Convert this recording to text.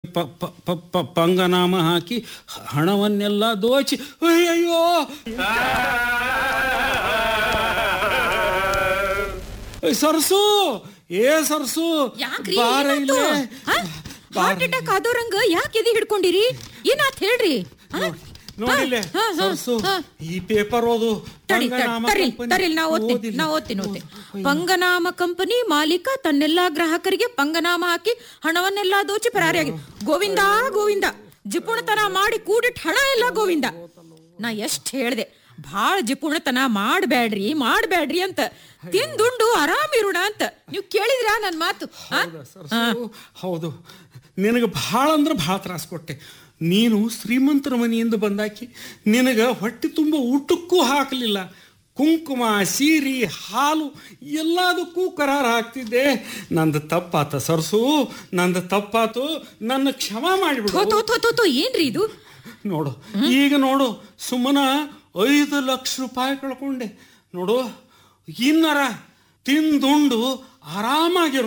ಪ- ಪ- ಪ- ಪ- ಪಂಗನಾಮ ಹಾಕಿ ಹಣವನ್ನೆಲ್ಲ ದೋಚಿ ಅಯ್ಯಯ್ಯೋ ಏ, ಸರ್ಸು ಏ ಸರ್ಸು ಯಾಕ್ರಿ ಬಾರ ಇಲ್ಲೇ ಹಾರ್ಟ್ ಅಟ್ಯಾಕ್ ಆದೋರಂಗ ಯಾಕೆ ಎದೆ ಹಿಡ್ಕೊಂಡಿರಿ ಏನಾತ್ ಹೇಳ್ರಿ ಆ? ನೋಡಿಲ್ಲೇ ಹಾ, ಹಾ, ಸರ್ಸು ಹಾ. ಈ ಪೇಪರ್ ಓದು ತಡಿ ಪಂಗನಾಮ ತರಿಲ್ ಕಂಪನಿ ತರಿಲ್ ನಾ ಓದ್ತೀನಿ ಓದಿಲ್ಲ. ನಾ ಓದ್ತೀನಿ ಓದ್ತೀನಿ ಪಂಗನಾಮ ಕಂಪನಿ ಮಾಲೀಕ ತನ್ನೆಲ್ಲಾ ಗ್ರಾಹಕರಿಗೆ ಪಂಗನಾಮ ಹಾಕಿ ಹಣವನ್ನೆಲ್ಲ ದೋಚಿ ಪರಾರಿಯಾಗಿ ಗೋವಿಂದ ಗೋವಿಂದ ಜಿಪುಣತನ ಮಾಡಿ ಕೂಡಿಟ್ ಹಣ ಎಲ್ಲ ಗೋವಿಂದ ನಾ ಎಷ್ಟ್ ಹೇಳ್ದೆ ಭಾಳ ಜಿಪುಣತನ ಮಾಡ್ಬ್ಯಾಡ್ರಿ ಮಾಡ್ಬ್ಯಾಡ್ರಿ ಅಂತ ತಿಂದುಂಡು ಆರಾಮಿರೋಣ ಅಂತ ನೀವು ಕೇಳಿದ್ರಾ ನನ್ ಮಾತು ಆ? ಹೌದಾ, ಸರ್ಸು? ಹೌದು ನಿನಗೆ ಭಾಳ ಅಂದ್ರೆ ಭಾಳ ತ್ರಾಸ ಕೊಟ್ಟೆ ನೀನು ಶ್ರೀಮಂತರ ಮನೆಯಿಂದ ಬಂದಾಕಿ ನಿನಗೆ ಹೊಟ್ಟೆ ತುಂಬ ಊಟಕ್ಕೂ ಹಾಕಲಿಲ್ಲ ಕುಂಕುಮ ಸೀರೆ ಹಾಲು ಎಲ್ಲದಕ್ಕೂ ಕರಾರ ಹಾಕ್ತಿದ್ದೆ ನಂದು ತಪ್ಪಾತ ಸರ್ಸು ನಂದು ತಪ್ಪಾತು ನನ್ನ ಕ್ಷಮ ಥೋ ಮಾಡಿಬಿಡು ಥೋ ಥೋ ಥೋ ಥೋ ಏನ್ರಿ ಇದು ನೋಡು ಈಗ ನೋಡು ಸುಮ್ಮನ ಐದು ಲಕ್ಷ ರೂಪಾಯಿ ಕಳ್ಕೊಂಡೆ ನೋಡು ಇನ್ನರ ತಿಂದುಂಡು ಆರಾಮಾಗಿರು